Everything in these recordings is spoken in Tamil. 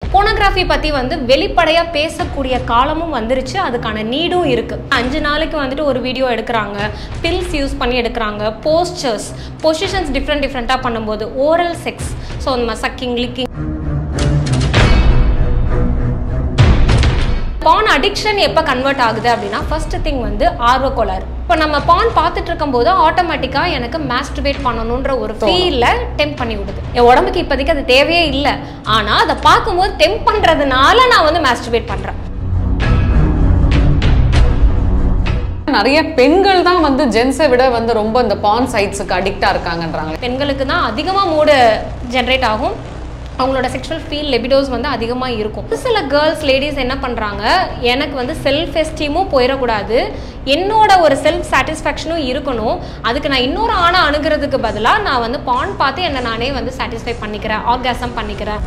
போனோகிராஃபி பற்றி வந்து வெளிப்படையாக பேசக்கூடிய காலமும் வந்துருச்சு அதுக்கான நீடும் இருக்குது அஞ்சு நாளைக்கு வந்துட்டு ஒரு வீடியோ எடுக்கிறாங்க பில்ஸ் யூஸ் பண்ணி எடுக்கிறாங்க போஸ்டர்ஸ் பொசிஷன்ஸ் டிஃப்ரெண்ட் டிஃப்ரெண்ட்டாக பண்ணும்போது ஓரல் செக்ஸ் ஸோ நம்ம சக்கிங் லிக்கிங் பான் அடிக்ஷன் எப்போ கன்வெர்ட் ஆகுது அப்படின்னா ஃபர்ஸ்ட் திங் வந்து ஆர்வக்கோளாறு இப்போ நம்ம பான் பார்த்துட்டு இருக்கும்போது ஆட்டோமேட்டிக்காக எனக்கு மாஸ்டிபேட் பண்ணணுன்ற ஒரு ஃபீலில் டெம்ப் பண்ணி விடுது என் உடம்புக்கு இப்போதைக்கு அது தேவையே இல்லை ஆனால் அதை பார்க்கும்போது டெம்ப் பண்ணுறதுனால நான் வந்து மாஸ்டிபேட் பண்ணுறேன் நிறைய பெண்கள் தான் வந்து ஜென்ஸை விட வந்து ரொம்ப இந்த பான் சைட்ஸுக்கு அடிக்டா இருக்காங்கன்றாங்க பெண்களுக்கு தான் அதிகமாக மூடு ஜென்ரேட் ஆகும் அவங்களோட செக்ஷுவல் ஃபீல் லெபிடோஸ் வந்து அதிகமாக இருக்கும் ஒரு சில கேர்ள்ஸ் லேடிஸ் என்ன பண்ணுறாங்க எனக்கு வந்து செல்ஃப் எஸ்டீமும் போயிடக்கூடாது என்னோட ஒரு செல்ஃப் சாட்டிஸ்ஃபேக்ஷனும் இருக்கணும் அதுக்கு நான் இன்னொரு ஆணை அணுகிறதுக்கு பதிலாக நான் வந்து பான் பார்த்து என்னை நானே வந்து சாட்டிஸ்ஃபை பண்ணிக்கிறேன் ஆர்காசம் பண்ணிக்கிறேன்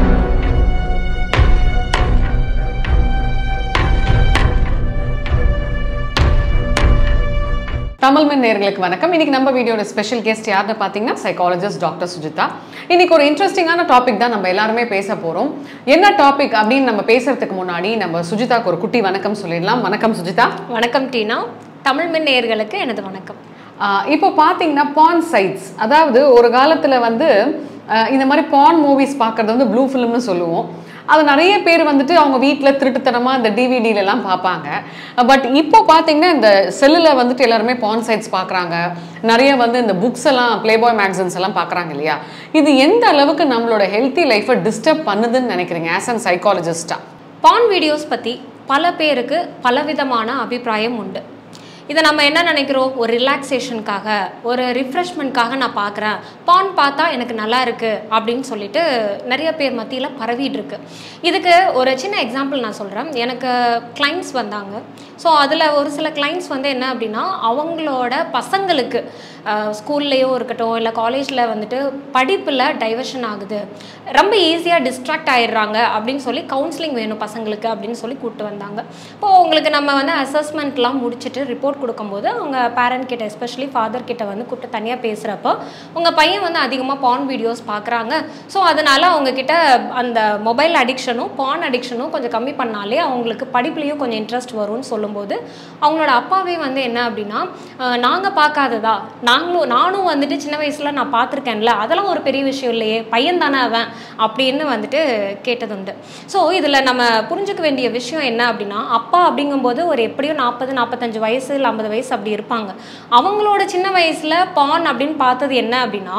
தமிழ்மன் நேர்களுக்கு வணக்கம் இன்னைக்கு நம்ம வீடியோட ஸ்பெஷல் கெஸ்ட் யாருன்னு பார்த்தீங்கன்னா சைக்காலஜிஸ்ட் டாக்டர் சுஜிதா இன்னைக்கு ஒரு இன்ட்ரெஸ்டிங்கான டாபிக் தான் நம்ம எல்லாருமே பேச போறோம் என்ன டாபிக் அப்படின்னு நம்ம பேசுறதுக்கு முன்னாடி நம்ம சுஜிதாக்கு ஒரு குட்டி வணக்கம் சொல்லிடலாம் வணக்கம் சுஜிதா வணக்கம் டீனா தமிழ் மின் நேயர்களுக்கு எனது வணக்கம் ஆஹ் இப்போ பார்த்தீங்கன்னா பான் சைட்ஸ் அதாவது ஒரு காலத்தில் வந்து ஆஹ் இந்த மாதிரி பான் மூவிஸ் பார்க்கறது வந்து ப்ளூ ஃபிலிம்னு சொல்லுவோம் அது நிறைய பேர் வந்துட்டு அவங்க வீட்டில் திருட்டுத்தனமாக இந்த டிவிடில எல்லாம் பார்ப்பாங்க பட் இப்போ பார்த்தீங்கன்னா இந்த செல்லில் வந்துட்டு எல்லாருமே பான் சைட்ஸ் பார்க்குறாங்க நிறைய வந்து இந்த புக்ஸ் எல்லாம் ப்ளேபாய் மேக்சின்ஸ் எல்லாம் பார்க்குறாங்க இல்லையா இது எந்த அளவுக்கு நம்மளோட ஹெல்த்தி லைஃப்பை டிஸ்டர்ப் பண்ணுதுன்னு நினைக்கிறீங்க ஆஸ் அன் சைக்காலஜிஸ்டா பான் வீடியோஸ் பற்றி பல பேருக்கு பலவிதமான அபிப்பிராயம் உண்டு இதை நம்ம என்ன நினைக்கிறோம் ஒரு ரிலாக்ஸேஷனுக்காக ஒரு ரிஃப்ரெஷ்மெண்ட்காக நான் பார்க்குறேன் பான் பார்த்தா எனக்கு நல்லா இருக்கு அப்படின்னு சொல்லிட்டு நிறைய பேர் மத்தியில் பரவிட்டு இருக்கு இதுக்கு ஒரு சின்ன எக்ஸாம்பிள் நான் சொல்கிறேன் எனக்கு கிளைண்ட்ஸ் வந்தாங்க ஸோ அதில் ஒரு சில கிளைண்ட்ஸ் வந்து என்ன அப்படின்னா அவங்களோட பசங்களுக்கு ஸ்கூல்லையோ இருக்கட்டும் இல்லை காலேஜில் வந்துட்டு படிப்பில் டைவர்ஷன் ஆகுது ரொம்ப ஈஸியாக டிஸ்ட்ராக்ட் ஆயிடுறாங்க அப்படின்னு சொல்லி கவுன்சிலிங் வேணும் பசங்களுக்கு அப்படின்னு சொல்லி கூப்பிட்டு வந்தாங்க இப்போ உங்களுக்கு நம்ம வந்து அசஸ்மெண்ட்லாம் முடிச்சுட்டு ரிப்போர்ட் கொடுக்கும்போது அவங்க பேரண்ட் கிட்ட எஸ்பெஷலி ஃபாதர் கிட்ட வந்து கூப்பிட்டு தனியாக பேசுகிறப்போ உங்கள் பையன் வந்து அதிகமாக பான் வீடியோஸ் பார்க்குறாங்க ஸோ அதனால் அவங்க கிட்ட அந்த மொபைல் அடிக்ஷனும் பான் அடிக்ஷனும் கொஞ்சம் கம்மி பண்ணாலே அவங்களுக்கு படிப்புலேயும் கொஞ்சம் இன்ட்ரெஸ்ட் வரும்னு சொல்லும்போது அவங்களோட அப்பாவே வந்து என்ன அப்படின்னா நாங்கள் பார்க்காததா நாங்களும் நானும் வந்துட்டு சின்ன வயசில் நான் பார்த்துருக்கேன்ல அதெல்லாம் ஒரு பெரிய விஷயம் இல்லையே பையன் தானே அவன் அப்படின்னு வந்துட்டு கேட்டதுண்டு ஸோ இதில் நம்ம புரிஞ்சுக்க வேண்டிய விஷயம் என்ன அப்படின்னா அப்பா அப்படிங்கும்போது ஒரு எப்படியும் நாற்பது நாற்பத்தஞ்சு வயசு இல்லை ஐம்பது வயசு அப்படி இருப்பாங்க அவங்களோட சின்ன வயசில் பான் அப்படின்னு பார்த்தது என்ன அப்படின்னா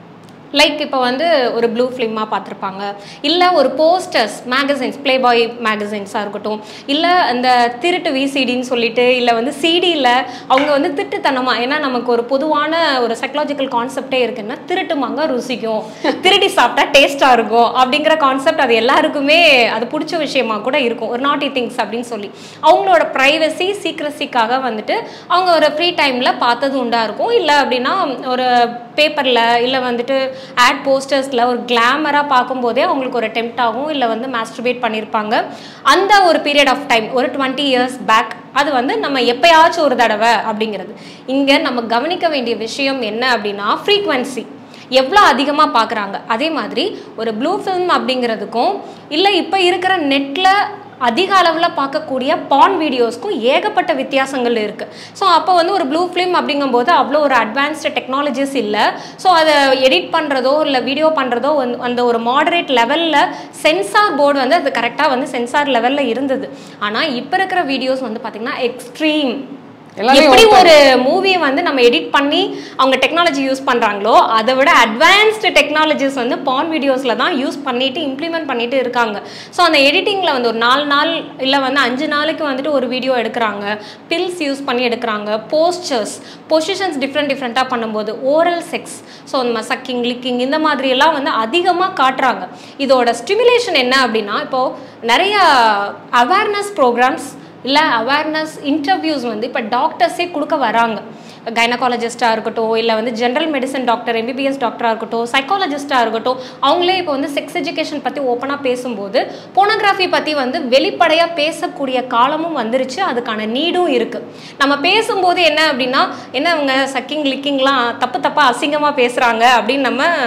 லைக் இப்போ வந்து ஒரு ப்ளூ ஃபிலிமாக பார்த்துருப்பாங்க இல்லை ஒரு போஸ்டர்ஸ் மேகசின்ஸ் ப்ளே பாய் மேகசின்ஸாக இருக்கட்டும் இல்லை அந்த திருட்டு விசிடின்னு சொல்லிட்டு இல்லை வந்து சிடியில் அவங்க வந்து திட்டுத்தனமாக ஏன்னா நமக்கு ஒரு பொதுவான ஒரு சைக்கலாஜிக்கல் கான்செப்டே இருக்குன்னா திருட்டுமாங்க ருசிக்கும் திருடி சாப்பிட்டா டேஸ்ட்டாக இருக்கும் அப்படிங்கிற கான்செப்ட் அது எல்லாருக்குமே அது பிடிச்ச விஷயமா கூட இருக்கும் ஒரு நாட்டி திங்ஸ் அப்படின்னு சொல்லி அவங்களோட ப்ரைவசி சீக்ரஸிக்காக வந்துட்டு அவங்க ஒரு ஃப்ரீ டைமில் பார்த்தது உண்டா இருக்கும் இல்லை அப்படின்னா ஒரு பேப்பரில் இல்லை வந்துட்டு ஆட் போஸ்டர்ஸில் ஒரு கிளாமராக பார்க்கும்போதே அவங்களுக்கு ஒரு டெம்ட் ஆகும் இல்லை வந்து மாஸ்டர்பேட் பண்ணியிருப்பாங்க அந்த ஒரு பீரியட் ஆஃப் டைம் ஒரு டுவெண்ட்டி இயர்ஸ் பேக் அது வந்து நம்ம எப்பயாச்சும் ஒரு தடவை அப்படிங்கிறது இங்கே நம்ம கவனிக்க வேண்டிய விஷயம் என்ன அப்படின்னா ஃப்ரீக்வன்சி எவ்வளோ அதிகமாக பார்க்குறாங்க அதே மாதிரி ஒரு ப்ளூ ஃபிலிம் அப்படிங்கிறதுக்கும் இல்லை இப்போ இருக்கிற நெட்டில் அதிக அளவில் பார்க்கக்கூடிய பான் வீடியோஸ்க்கும் ஏகப்பட்ட வித்தியாசங்கள் இருக்குது ஸோ அப்போ வந்து ஒரு ப்ளூ ஃபிலிம் அப்படிங்கும்போது அவ்வளோ ஒரு அட்வான்ஸ்டு டெக்னாலஜிஸ் இல்லை ஸோ அதை எடிட் பண்ணுறதோ இல்லை வீடியோ பண்ணுறதோ வந்து அந்த ஒரு மாடரேட் லெவலில் சென்சார் போர்டு வந்து அது கரெக்டாக வந்து சென்சார் லெவலில் இருந்தது ஆனால் இப்போ இருக்கிற வீடியோஸ் வந்து பார்த்திங்கன்னா எக்ஸ்ட்ரீம் எல்லாமே எப்படி ஒரு மூவியை வந்து நம்ம எடிட் பண்ணி அவங்க டெக்னாலஜி யூஸ் பண்றாங்களோ அதை விட அட்வான்ஸ்டு டெக்னாலஜிஸ் வந்து பான் வீடியோஸ்ல தான் யூஸ் பண்ணிட்டு இம்ப்ளிமெண்ட் பண்ணிட்டு இருக்காங்க ஸோ அந்த எடிட்டிங்ல வந்து ஒரு நாலு நாள் இல்லை வந்து அஞ்சு நாளைக்கு வந்துட்டு ஒரு வீடியோ எடுக்கிறாங்க பில்ஸ் யூஸ் பண்ணி எடுக்கிறாங்க போஸ்டர்ஸ் பொசிஷன்ஸ் டிஃப்ரெண்ட் டிஃப்ரெண்ட்டாக பண்ணும்போது ஓரல் செக்ஸ் ஸோ நம்ம சக்கிங் லிக்கிங் இந்த மாதிரி எல்லாம் வந்து அதிகமாக காட்டுறாங்க இதோட ஸ்டிமுலேஷன் என்ன அப்படின்னா இப்போது நிறைய அவேர்னஸ் ப்ரோக்ராம்ஸ் இல்லை அவேர்னஸ் இன்டர்வியூஸ் வந்து இப்போ டாக்டர்ஸே கொடுக்க வராங்க கைனகாலஜிஸ்ட்டாக இருக்கட்டும் இல்லை வந்து ஜென்ரல் மெடிசன் டாக்டர் எம்பிபிஎஸ் டாக்டராக இருக்கட்டும் சைக்காலஜிஸ்ட்டாக இருக்கட்டும் அவங்களே இப்போ வந்து செக்ஸ் எஜுகேஷன் பற்றி ஓப்பனாக பேசும்போது போனோகிராஃபி பற்றி வந்து வெளிப்படையாக பேசக்கூடிய காலமும் வந்துருச்சு அதுக்கான நீடும் இருக்குது நம்ம பேசும்போது என்ன அப்படின்னா என்ன அவங்க சக்கிங் லிக்கிங்லாம் தப்பு தப்பாக அசிங்கமாக பேசுகிறாங்க அப்படின்னு நம்ம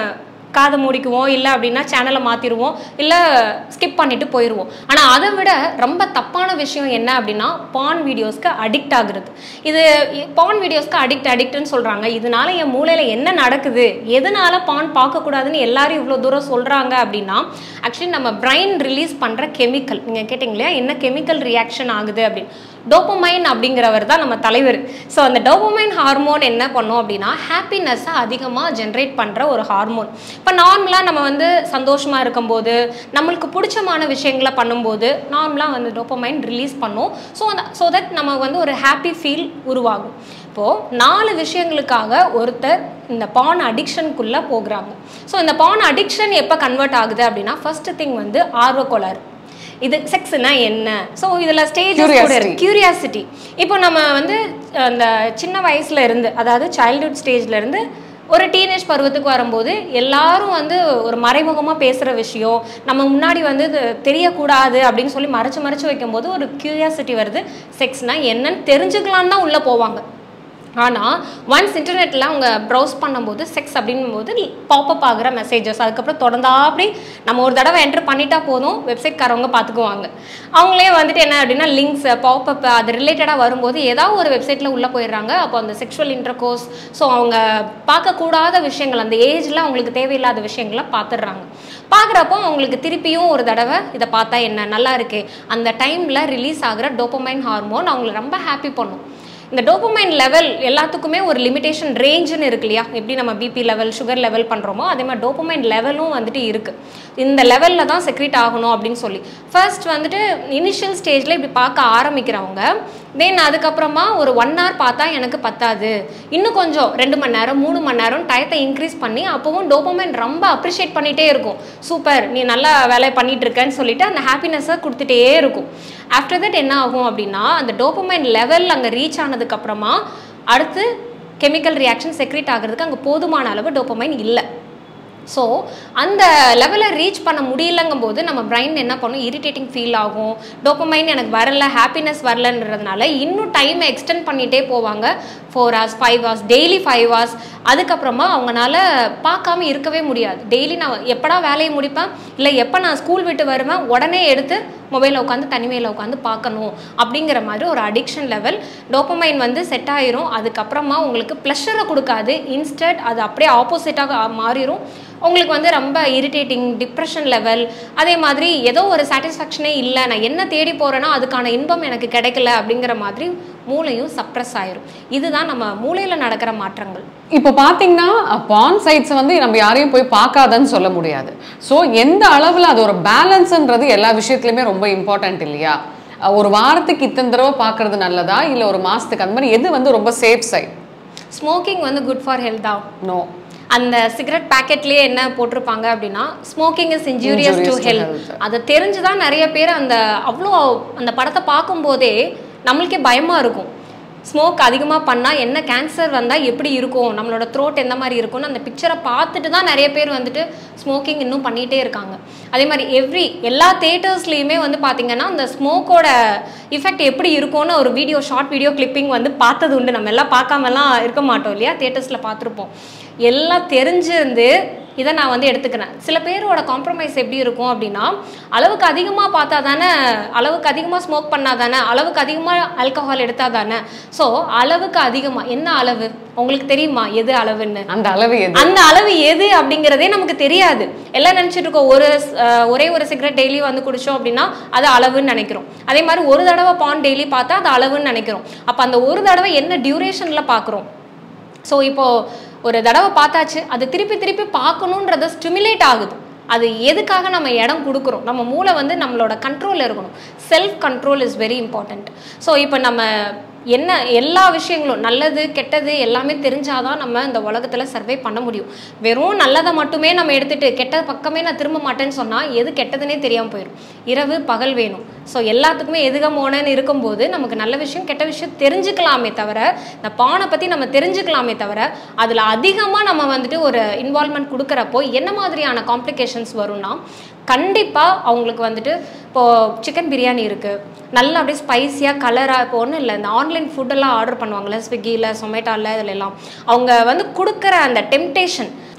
காதை மூடிக்குவோம் இல்லை அப்படின்னா சேனலை மாற்றிடுவோம் இல்லை ஸ்கிப் பண்ணிட்டு போயிடுவோம் ஆனால் அதை விட ரொம்ப தப்பான விஷயம் என்ன அப்படின்னா பான் வீடியோஸ்க்கு அடிக்ட் ஆகுறது இது பான் வீடியோஸ்க்கு அடிக்ட் அடிக்ட்னு சொல்கிறாங்க இதனால என் மூளையில் என்ன நடக்குது எதனால பான் பார்க்கக்கூடாதுன்னு எல்லாரும் இவ்வளோ தூரம் சொல்கிறாங்க அப்படின்னா ஆக்சுவலி நம்ம பிரைன் ரிலீஸ் பண்ணுற கெமிக்கல் நீங்கள் கேட்டிங்க இல்லையா என்ன கெமிக்கல் ரியாக்ஷன் ஆகுது அப்படின்னு டோப்பமைன் அப்படிங்கிறவர் தான் நம்ம தலைவர் ஸோ அந்த டோப்பமைன் ஹார்மோன் என்ன பண்ணும் அப்படின்னா ஹாப்பினஸ்ஸை அதிகமாக ஜென்ரேட் பண்ணுற ஒரு ஹார்மோன் இப்போ நார்மலாக நம்ம வந்து சந்தோஷமாக இருக்கும்போது நம்மளுக்கு பிடிச்சமான விஷயங்களை பண்ணும்போது நார்மலாக வந்து டோப்பமைன் ரிலீஸ் பண்ணும் ஸோ அந்த ஸோ தட் நம்ம வந்து ஒரு ஹாப்பி ஃபீல் உருவாகும் இப்போது நாலு விஷயங்களுக்காக ஒருத்தர் இந்த பான் அடிக்ஷனுக்குள்ளே போகிறாங்க ஸோ இந்த பான் அடிக்ஷன் எப்போ கன்வெர்ட் ஆகுது அப்படின்னா ஃபர்ஸ்ட் திங் வந்து ஆர்வக்கோளாறு இது செக்ஸ்னா என்ன ஸோ இதில் ஸ்டேஜ் கூட Curiosity. இருக்கு கியூரியாசிட்டி இப்போ நம்ம வந்து அந்த சின்ன வயசுல இருந்து அதாவது சைல்ட்ஹுட் ஸ்டேஜ்ல இருந்து ஒரு டீனேஜ் பருவத்துக்கு வரும்போது எல்லாரும் வந்து ஒரு மறைமுகமாக பேசுகிற விஷயம் நம்ம முன்னாடி வந்து இது தெரியக்கூடாது அப்படின்னு சொல்லி மறைச்சு மறைச்சு வைக்கும்போது ஒரு கியூரியாசிட்டி வருது செக்ஸ்னா என்னன்னு தெரிஞ்சுக்கலான்னு தான் உள்ளே போவாங்க ஆனால் ஒன்ஸ் இன்டர்நெட்டில் அவங்க ப்ரௌஸ் பண்ணும்போது செக்ஸ் அப்படின்போது பாப்பப் ஆகிற மெசேஜஸ் அதுக்கப்புறம் தொடர்ந்தா அப்படி நம்ம ஒரு தடவை என்டர் பண்ணிட்டா போதும் வெப்சைட்காரவங்க பார்த்துக்குவாங்க அவங்களே வந்துட்டு என்ன அப்படின்னா லிங்க்ஸ் பாப்பப் அது ரிலேட்டடாக வரும்போது ஏதாவது ஒரு வெப்சைட்டில் உள்ளே போயிடுறாங்க அப்போ அந்த செக்ஷுவல் இன்டர்கோர்ஸ் ஸோ அவங்க பார்க்கக்கூடாத விஷயங்கள் அந்த ஏஜில் அவங்களுக்கு தேவையில்லாத விஷயங்களை பார்த்துடுறாங்க பார்க்குறப்போ அவங்களுக்கு திருப்பியும் ஒரு தடவை இதை பார்த்தா என்ன நல்லா இருக்கே அந்த டைமில் ரிலீஸ் ஆகிற டோப்பமைன் ஹார்மோன் அவங்களை ரொம்ப ஹாப்பி பண்ணும் இந்த டோப்பமைன் லெவல் எல்லாத்துக்குமே ஒரு லிமிடேஷன் ரேஞ்சுன்னு இருக்கு இல்லையா எப்படி நம்ம பிபி லெவல் சுகர் லெவல் பண்ணுறோமோ அதே மாதிரி டோப்பமைன் லெவலும் வந்துட்டு இருக்குது இந்த லெவலில் தான் செக்ரேட் ஆகணும் அப்படின்னு சொல்லி ஃபர்ஸ்ட் வந்துட்டு இனிஷியல் ஸ்டேஜில் இப்படி பார்க்க ஆரம்பிக்கிறவங்க தென் அதுக்கப்புறமா ஒரு ஒன் hour பார்த்தா எனக்கு பத்தாது இன்னும் கொஞ்சம் ரெண்டு மணி நேரம் மூணு மணி நேரம் டயத்தை இன்க்ரீஸ் பண்ணி அப்போவும் டோப்பமைன் ரொம்ப அப்ரிஷியேட் பண்ணிகிட்டே இருக்கும் சூப்பர் நீ நல்லா வேலை பண்ணிட்டு இருக்கேன்னு சொல்லிட்டு அந்த ஹாப்பினஸை கொடுத்துட்டே இருக்கும் ஆஃப்டர் தட் என்ன ஆகும் அப்படின்னா அந்த டோப்பமைன் லெவல் அங்கே ரீச் ஆனதுக்கப்புறமா அடுத்து கெமிக்கல் ரியாக்ஷன் செக்ரேட் ஆகிறதுக்கு அங்கே போதுமான அளவு டோப்பமைன் இல்லை ஸோ அந்த லெவலில் ரீச் பண்ண முடியலங்கும் போது நம்ம பிரைன் என்ன பண்ணும் இரிட்டேட்டிங் ஃபீல் ஆகும் டோப்பமைன் எனக்கு வரல ஹாப்பினஸ் வரலன்றதுனால இன்னும் டைமை எக்ஸ்டெண்ட் பண்ணிகிட்டே போவாங்க four hours five hours daily five hours அதுக்கப்புறமா அவங்கனால பார்க்காம இருக்கவே முடியாது டெய்லி நான் எப்படா வேலையை முடிப்பேன் இல்லை எப்போ நான் ஸ்கூல் விட்டு வருவேன் உடனே எடுத்து மொபைலில் உட்காந்து தனிமையில் உட்காந்து பார்க்கணும் அப்படிங்கிற மாதிரி ஒரு அடிக்ஷன் லெவல் டோப்பமைன் வந்து செட் ஆயிரும் அதுக்கப்புறமா உங்களுக்கு ப்ளஷரை கொடுக்காது இன்ஸ்டட் அது அப்படியே ஆப்போசிட்டாக மாறிடும் உங்களுக்கு வந்து ரொம்ப இரிட்டேட்டிங் டிப்ரெஷன் லெவல் அதே மாதிரி ஏதோ ஒரு சாட்டிஸ்ஃபேக்ஷனே இல்லை நான் என்ன தேடி போகிறேனோ அதுக்கான இன்பம் எனக்கு கிடைக்கல அப்படிங்கிற மாதிரி மூளையும் சப்ரஸ் ஆயிரும் இதுதான் நம்ம மூளையில் நடக்கிற மாற்றங்கள் இப்போ பார்த்தீங்கன்னா பான் சைட்ஸ் வந்து நம்ம யாரையும் போய் பார்க்காதன்னு சொல்ல முடியாது ஸோ எந்த அளவில் அது ஒரு பேலன்ஸ்ன்றது எல்லா விஷயத்துலையுமே ரொம்ப இம்பார்ட்டன்ட் இல்லையா அஹ் ஒரு வாரத்துக்கு இத்தனை தடவை பார்க்கறது நல்லதா இல்லை ஒரு மாதத்துக்கு அந்த மாதிரி எது வந்து ரொம்ப சேஃப் சைட் ஸ்மோக்கிங் வந்து குட் ஃபார் ஹெல்த்தா நோ அந்த சிகரெட் பேக்கெட்லயே என்ன போட்டிருப்பாங்க அப்படின்னா smoking is injurious to Injurious to health health. அதை தெரிஞ்சுதான் நிறைய பேர் அந்த அவ்வளோ அந்த படத்தை பார்க்கும்போதே நம்மளுக்கே பயமா இருக்கும் ஸ்மோக் அதிகமாக பண்ணால் என்ன கேன்சர் வந்தால் எப்படி இருக்கும் நம்மளோட த்ரோட் எந்த மாதிரி இருக்கும்னு அந்த பிக்சரை பார்த்துட்டு தான் நிறைய பேர் வந்துட்டு ஸ்மோக்கிங் இன்னும் பண்ணிகிட்டே இருக்காங்க அதே மாதிரி எவ்ரி எல்லா தேட்டர்ஸ்லேயுமே வந்து பார்த்தீங்கன்னா அந்த ஸ்மோக்கோட இஃபெக்ட் எப்படி இருக்கும்னு ஒரு வீடியோ ஷார்ட் வீடியோ கிளிப்பிங் வந்து பார்த்தது உண்டு நம்ம எல்லாம் பார்க்காமலாம் இருக்க மாட்டோம் இல்லையா தேட்டர்ஸில் பார்த்துருப்போம் எல்லாம் தெரிஞ்சிருந்து இதை நான் வந்து எடுத்துக்கிறேன் சில பேரோட காம்ப்ரமைஸ் எப்படி இருக்கும் அப்படின்னா அளவுக்கு அதிகமாக பார்த்தா தானே அளவுக்கு அதிகமாக ஸ்மோக் பண்ணா தானே அளவுக்கு அதிகமாக ஆல்கஹால் எடுத்தா தானே ஸோ அளவுக்கு அதிகமாக என்ன அளவு உங்களுக்கு தெரியுமா எது அளவுன்னு அந்த அளவு எது அந்த அளவு எது அப்படிங்கிறதே நமக்கு தெரியாது எல்லாம் நினைச்சிட்டு இருக்கோம் ஒரு அஹ், ஒரே ஒரு சிகரெட் டெய்லி வந்து குடிச்சோம் அப்படின்னா அது அளவுன்னு நினைக்கிறோம் அதே மாதிரி ஒரு தடவை பான் டெய்லி பார்த்தா அது அளவுன்னு நினைக்கிறோம் அப்போ அந்த ஒரு தடவை என்ன டியூரேஷனில் பார்க்குறோம் ஸோ இப்போ ஒரு தடவை பார்த்தாச்சு அது திருப்பி திருப்பி பார்க்கணுன்றது ஸ்டிமுலேட் ஆகுது அது எதுக்காக நம்ம இடம் கொடுக்குறோம் நம்ம மூளை வந்து நம்மளோட கண்ட்ரோலில் இருக்கணும் self control is very important so இப்போ நம்ம என்ன எல்லா விஷயங்களும் நல்லது கெட்டது எல்லாமே தெரிஞ்சாதான் நம்ம இந்த உலகத்தில் சர்வே பண்ண முடியும் வெறும் நல்லதை மட்டுமே நம்ம எடுத்துட்டு கெட்ட பக்கமே நான் திரும்ப மாட்டேன்னு சொன்னால் எது கெட்டதுனே தெரியாமல் போயிடும் இரவு பகல் வேணும் ஸோ எல்லாத்துக்குமே எதுகமோனன்னு இருக்கும்போது நமக்கு நல்ல விஷயம் கெட்ட விஷயம் தெரிஞ்சுக்கலாமே தவிர இந்த பானை பற்றி நம்ம தெரிஞ்சுக்கலாமே தவிர அதில் அதிகமாக நம்ம வந்துட்டு ஒரு இன்வால்மெண்ட் கொடுக்குறப்போ என்ன மாதிரியான காம்ப்ளிகேஷன்ஸ் வரும்னா கண்டிப்பாக அவங்களுக்கு வந்துட்டு இப்போது சிக்கன் பிரியாணி இருக்குது நல்லா அப்படியே ஸ்பைஸியாக கலராக இப்போ ஒன்றும் இல்லை இந்த ஆன்லைன் ஃபுட்டெல்லாம் ஆர்டர் பண்ணுவாங்கள்ல ஸ்விக்கியில் சொமேட்டோவில் இதில் எல்லாம் அவங்க வந்து கொடுக்குற அந்த டெம்டேஷன்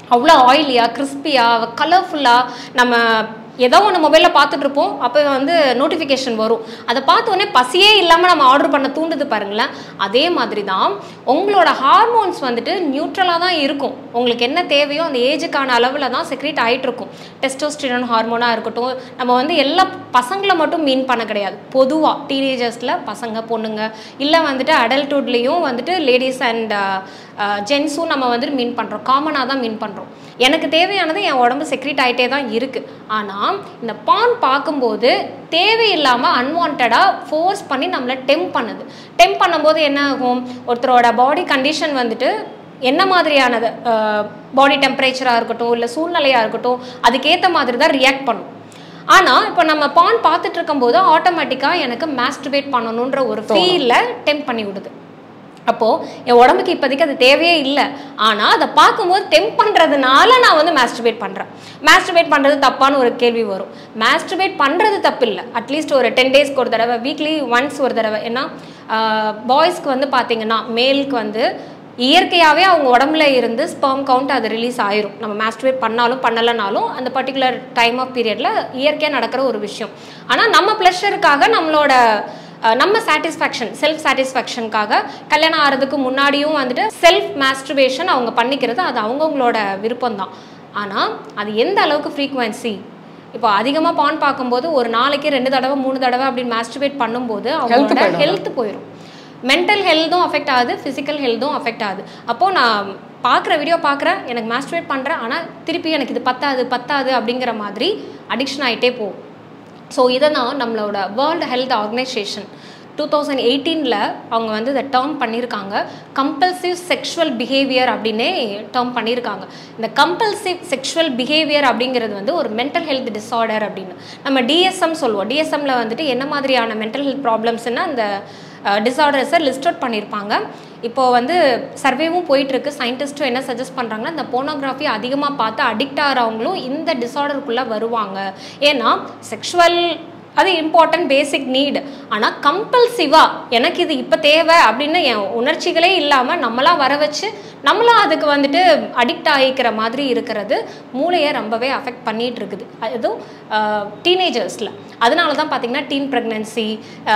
அவ்வளோ ஆயிலியாக கிறிஸ்பியாக கலர்ஃபுல்லாக நம்ம ஏதோ ஒன்று மொபைலில் பார்த்துட்டு இருப்போம் அப்போ வந்து நோட்டிஃபிகேஷன் வரும் அதை பார்த்த உடனே பசியே இல்லாமல் நம்ம ஆர்டர் பண்ண தூண்டுது பாருங்களேன் அதே மாதிரி தான் உங்களோட ஹார்மோன்ஸ் வந்துட்டு நியூட்ரலாக தான் இருக்கும் உங்களுக்கு என்ன தேவையோ அந்த ஏஜுக்கான அளவில் தான் செக்ரேட் ஆகிட்டு இருக்கும் டெஸ்டோஸ்டிரன் ஹார்மோனாக இருக்கட்டும் நம்ம வந்து எல்லா பசங்களை மட்டும் மீன் பண்ண கிடையாது பொதுவாக டீனேஜர்ஸில் பசங்க பொண்ணுங்க இல்லை வந்துட்டு அடல்ட்ஹுட்லேயும் வந்துட்டு லேடிஸ் அண்ட் ஜென்ஸும் நம்ம வந்துட்டு மீன் பண்ணுறோம் காமனாக தான் மீன் பண்ணுறோம் எனக்கு தேவையானது என் உடம்பு செக்ரேட் ஆகிட்டே தான் இருக்குது ஆனால் இந்த பான் பார்க்கும்போது தேவையில்லாமல் அன்வான்டாக ஃபோர்ஸ் பண்ணி நம்மளை டெம்ப் பண்ணுது டெம்ப் பண்ணும்போது என்ன ஆகும் ஒருத்தரோட பாடி கண்டிஷன் வந்துட்டு என்ன மாதிரியானது பாடி டெம்பரேச்சராக இருக்கட்டும் இல்லை சூழ்நிலையாக இருக்கட்டும் அதுக்கேற்ற மாதிரி தான் ரியாக்ட் பண்ணும் ஆனால் இப்போ நம்ம பான் பார்த்துட்டு இருக்கும்போது ஆட்டோமேட்டிக்காக எனக்கு மாஸ்டிபேட் பண்ணணுன்ற ஒரு ஃபீலில் டெம்ப் பண்ணி விடுது அப்போது என் உடம்புக்கு இப்போதைக்கு அது தேவையே இல்லை ஆனால் அதை பார்க்கும்போது டெம்ப் பண்ணுறதுனால நான் வந்து மாஸ்டிபேட் பண்ணுறேன் மாஸ்டிபேட் பண்ணுறது தப்பான ஒரு கேள்வி வரும் மாஸ்டிபேட் பண்ணுறது தப்பு இல்லை அட்லீஸ்ட் ஒரு டென் டேஸ்க்கு ஒரு தடவை வீக்லி ஒன்ஸ் ஒரு தடவை ஏன்னா பாய்ஸ்க்கு வந்து பார்த்தீங்கன்னா மேலுக்கு வந்து இயற்கையாகவே அவங்க உடம்புல இருந்து ஸ்பெர்ம் கவுண்ட் அது ரிலீஸ் ஆயிரும் நம்ம மாஸ்டிபேட் பண்ணாலும் பண்ணலைனாலும் அந்த பர்டிகுலர் டைம் ஆஃப் பீரியடில் இயற்கையாக நடக்கிற ஒரு விஷயம் ஆனால் நம்ம ப்ளஷருக்காக நம்மளோட அஹ், நம்ம சாட்டிஸ்ஃபேக்ஷன் செல்ஃப் சாட்டிஸ்ஃபேக்ஷனுக்காக கல்யாணம் ஆகிறதுக்கு முன்னாடியும் வந்துட்டு செல்ஃப் மாஸ்ட்ருபேஷன் அவங்க பண்ணிக்கிறது அது அவங்கவுங்களோட விருப்பம் தான் ஆனால் அது எந்த அளவுக்கு ஃப்ரீக்குவென்சி இப்போ அதிகமாக பான் பார்க்கும்போது ஒரு நாளைக்கு ரெண்டு தடவை மூணு தடவை அப்படின்னு மாஸ்ட்ருபேட் பண்ணும்போது அவங்களோட போயிடும். ஹெல்த் போயிடும் மென்டல் ஹெல்த்தும் அஃபெக்ட் ஆகுது ஃபிசிக்கல் ஹெல்த்தும் அஃபெக்ட் ஆகுது அப்போது நான் பார்க்குற வீடியோ பார்க்குறேன் எனக்கு மாஸ்ட்ரேட் பண்ணுறேன் ஆனால் திருப்பி எனக்கு இது பத்தாது பத்தாது அப்படிங்கிற மாதிரி அடிக்ஷன் ஆகிட்டே போகும் ஸோ இதை தான் நம்மளோட world health organisation two thousand எயிட்டீனில் அவங்க வந்து இதை டேர்ம் பண்ணியிருக்காங்க கம்பல்சிவ் செக்ஷுவல் பிஹேவியர் அப்படின்னே டேர்ம் பண்ணியிருக்காங்க இந்த கம்பல்சிவ் செக்ஷுவல் பிஹேவியர் அப்படிங்கிறது வந்து ஒரு மென்டல் ஹெல்த் டிஸார்டர் அப்படின்னு நம்ம டிஎஸ்எம் சொல்லுவோம் டிஎஸ்எம்மில் வந்துட்டு என்ன மாதிரியான மென்டல் ஹெல்த் ப்ராப்ளம்ஸ்னால் அந்த டிஸார்டர்ஸை லிஸ்ட் அவுட் பண்ணியிருப்பாங்க இப்போ வந்து சர்வேவும் போயிட்டு இருக்கு சயின்டிஸ்ட்டும் என்ன சஜஸ்ட் பண்ணுறாங்கன்னா இந்த போனோகிராஃபி அதிகமாக பார்த்து அடிக்ட் ஆகிறவங்களும் இந்த டிஸார்டருக்குள்ளே வருவாங்க ஏன்னா செக்ஷுவல் அது இம்பார்ட்டன்ட் பேசிக் நீட் ஆனால் கம்பல்சிவாக எனக்கு இது இப்போ தேவை அப்படின்னு என் உணர்ச்சிகளே இல்லாமல் நம்மளாம் வர வச்சு நம்மளும் அதுக்கு வந்துட்டு அடிக்ட் ஆகிக்கிற மாதிரி இருக்கிறது மூளையை ரொம்பவே அஃபெக்ட் பண்ணிட்டு இருக்குது அதுவும் டீனேஜர்ஸில் அதனால தான் பார்த்தீங்கன்னா டீன் ப்ரெக்னன்சி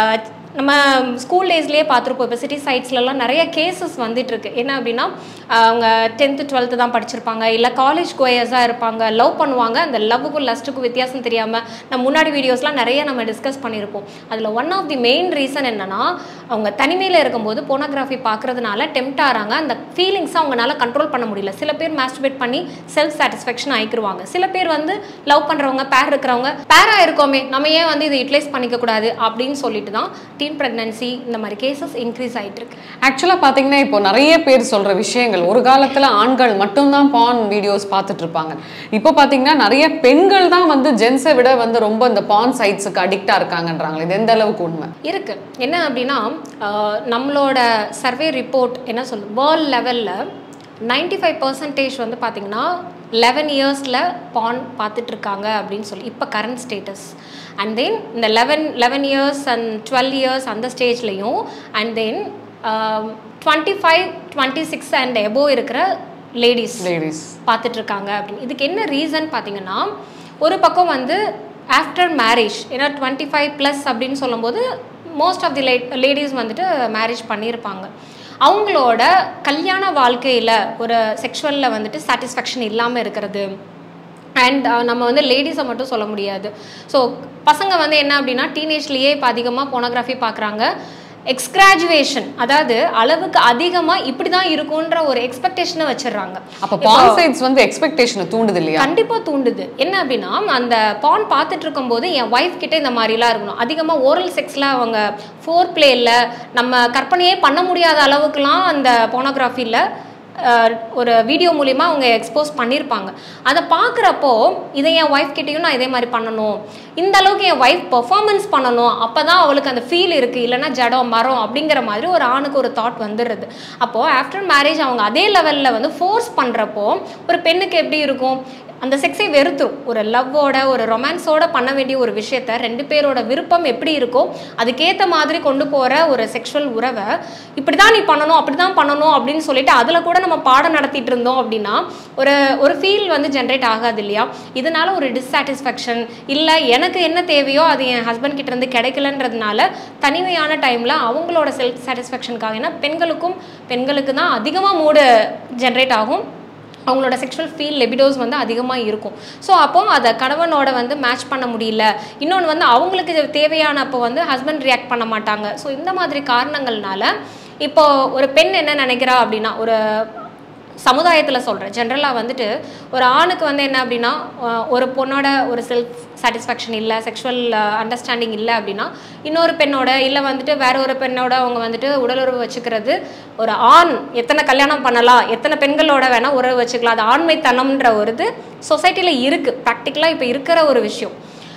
நம்ம ஸ்கூல் டேஸ்லேயே பார்த்துருப்போம் இப்போ சிட்டி சைட்ஸ்லலாம் நிறைய கேசஸ் வந்துட்டு இருக்கு என்ன அப்படின்னா ஆஹ் அவங்க டென்த்து டுவெல்த்து தான் படிச்சிருப்பாங்க இல்லை காலேஜ் கோயர்ஸாக இருப்பாங்க லவ் பண்ணுவாங்க அந்த லவ்வுக்கும் லஸ்ட்டுக்கும் வித்தியாசம் தெரியாமல் நம்ம முன்னாடி வீடியோஸ்லாம் நிறைய நம்ம டிஸ்கஸ் பண்ணியிருப்போம் அதில் one of the main reason என்னன்னா அவங்க தனிமையில் இருக்கும்போது போனோகிராஃபி பார்க்கறதுனால டெம்ட் ஆகிறாங்க அந்த ஃபீலிங்ஸை அவங்களால கண்ட்ரோல் பண்ண முடியல சில பேர் மாஸ்டிபேட் பண்ணி செல்ஃப் சாட்டிஸ்ஃபேக்ஷன் ஆயிக்கிருவாங்க சில பேர் வந்து லவ் பண்ணுறவங்க பேர் இருக்கிறவங்க பேரா இருக்கோமே நம்ம ஏன் வந்து இதை யூட்டிலைஸ் பண்ணிக்க கூடாது அப்படின்னு சொல்லிட்டு தான் டீன் ப்ரெக்னன்சி இந்த மாதிரி கேசஸ் இன்க்ரீஸ் ஆயிட்டு இருக்கு ஆக்சுவலாக பார்த்தீங்கன்னா இப்போ நிறைய பேர் சொல்கிற விஷயங்கள் ஒரு காலத்தில் ஆண்கள் மட்டும்தான் பான் வீடியோஸ் பார்த்துட்டு இருப்பாங்க இப்போ பார்த்தீங்கன்னா நிறைய பெண்கள் தான் வந்து ஜென்ஸை விட வந்து ரொம்ப இந்த பான் சைட்ஸுக்கு அடிக்டாக இருக்காங்கன்றாங்க இது எந்த அளவுக்கு உண்மை இருக்கு என்ன அப்படின்னா ஆஹ், நம்மளோட சர்வே ரிப்போர்ட் என்ன சொல்லு வேர்ல்ட் லெவலில் நைன்டி ஃபைவ் பர்சன்டேஜ் வந்து பார்த்தீங்கன்னா லெவன் இயர்ஸில் பான் பார்த்துட்டு இருக்காங்க அப்படின்னு சொல்லி இப்போ கரண்ட் ஸ்டேட்டஸ் அண்ட் தென் இந்த eleven eleven years and twelve years அந்த ஸ்டேஜ்லேயும் and then twenty five twenty six and எபோ இருக்கிற லேடிஸ் லேடிஸ் பார்த்துட்டு இருக்காங்க அப்படின்னு இதுக்கு என்ன ரீசன் பார்த்தீங்கன்னா ஒரு பக்கம் வந்து ஆஃப்டர் மேரேஜ் ஏன்னா டுவெண்ட்டி ஃபைவ் ப்ளஸ் அப்படின்னு சொல்லும்போது மோஸ்ட் ஆஃப் தி லே லேடிஸ் வந்துட்டு மேரேஜ் பண்ணியிருப்பாங்க அவங்களோட கல்யாண வாழ்க்கையில் ஒரு செக்ஷுவலில் வந்துட்டு சாட்டிஸ்ஃபேக்ஷன் இல்லாமல் இருக்கிறது அண்ட் நம்ம வந்து லேடிஸை மட்டும் சொல்ல முடியாது ஸோ பசங்க வந்து என்ன அப்படின்னா டீனேஜ்லேயே இப்போ அதிகமாக போனோகிராஃபி பார்க்குறாங்க எக்ஸ்கிராஜுவேஷன் அதாவது அளவுக்கு அதிகமாக இப்படி தான் இருக்குன்ற ஒரு எக்ஸ்பெக்டேஷனை வச்சிடுறாங்க அப்போ பான் சைட்ஸ் வந்து எக்ஸ்பெக்டேஷனை தூண்டுது இல்லையா கண்டிப்பா தூண்டுது என்ன அப்படின்னா அந்த பான் பார்த்துட்டு இருக்கும்போது என் ஒய்ஃப் கிட்ட இந்த மாதிரிலாம் இருக்கணும் அதிகமாக ஓரல் செக்ஸில் அவங்க ஃபோர் பிளேயில் நம்ம கற்பனையே பண்ண முடியாத அளவுக்குலாம் அந்த போனோகிராஃபியில் ஒரு வீடியோ மூலிமா அவங்க எக்ஸ்போஸ் பண்ணியிருப்பாங்க அதை பார்க்குறப்போ இதை என் ஒய்ஃப் கிட்டேயும் நான் இதே மாதிரி பண்ணணும் இந்த அளவுக்கு என் ஒய்ஃப் பெர்ஃபார்மன்ஸ் பண்ணணும் அப்போ தான் அவளுக்கு அந்த ஃபீல் இருக்குது இல்லைன்னா ஜடம் மரம் அப்படிங்கிற மாதிரி ஒரு ஆணுக்கு ஒரு தாட் வந்துடுது அப்போது ஆஃப்டர் மேரேஜ் அவங்க அதே லெவலில் வந்து ஃபோர்ஸ் பண்ணுறப்போ ஒரு பெண்ணுக்கு எப்படி இருக்கும் அந்த செக்ஸை வெறுத்துரும் ஒரு லவ்வோட ஒரு ரொமான்ஸோட பண்ண வேண்டிய ஒரு விஷயத்த ரெண்டு பேரோட விருப்பம் எப்படி இருக்கோ அதுக்கேற்ற மாதிரி கொண்டு போகிற ஒரு செக்ஷுவல் உறவை இப்படி தான் நீ பண்ணணும் அப்படி தான் பண்ணணும் அப்படின்னு சொல்லிட்டு அதில் கூட நம்ம பாடம் நடத்திட்டு இருந்தோம் அப்படின்னா ஒரு ஒரு ஃபீல் வந்து ஜென்ரேட் ஆகாது இல்லையா இதனால ஒரு டிஸ்சாட்டிஸ்ஃபேக்ஷன் இல்லை எனக்கு என்ன தேவையோ அது என் ஹஸ்பண்ட் கிட்ட இருந்து கிடைக்கலன்றதுனால தனிமையான டைமில் அவங்களோட செல்ஃப் சாட்டிஸ்ஃபேக்ஷனுக்காக ஏன்னா பெண்களுக்கும் பெண்களுக்கு தான் அதிகமாக மூடு ஜென்ரேட் ஆகும் அவங்களோட செக்ஷுவல் ஃபீல் லெபிடோஸ் வந்து அதிகமாக இருக்கும் ஸோ அப்போ அதை கணவனோட வந்து மேட்ச் பண்ண முடியல இன்னொன்று வந்து அவங்களுக்கு இது தேவையான அப்போ வந்து ஹஸ்பண்ட் ரியாக்ட் பண்ண மாட்டாங்க ஸோ இந்த மாதிரி காரணங்கள்னால இப்போ ஒரு பெண் என்ன நினைக்கிறா அப்படின்னா ஒரு சமுதாயத்தில் சொல்கிறேன் ஜென்ரலாக வந்துட்டு ஒரு ஆணுக்கு வந்து என்ன அப்படின்னா அஹ் ஒரு பொண்ணோட ஒரு செல்ஃப் சாட்டிஸ்ஃபேக்ஷன் இல்லை செக்ஷுவல் அண்டர்ஸ்டாண்டிங் இல்லை அப்படின்னா இன்னொரு பெண்ணோட இல்லை வந்துட்டு வேற ஒரு பெண்ணோட அவங்க வந்துட்டு உடலுறவு வச்சுக்கிறது ஒரு ஆண் எத்தனை கல்யாணம் பண்ணலாம் எத்தனை பெண்களோட வேணால் உறவு வச்சுக்கலாம் அது ஆண்மைத்தனம்ன்ற ஒரு இது சொசைட்டியில் இருக்குது ப்ராக்டிக்கலாக இப்போ இருக்கிற ஒரு விஷயம்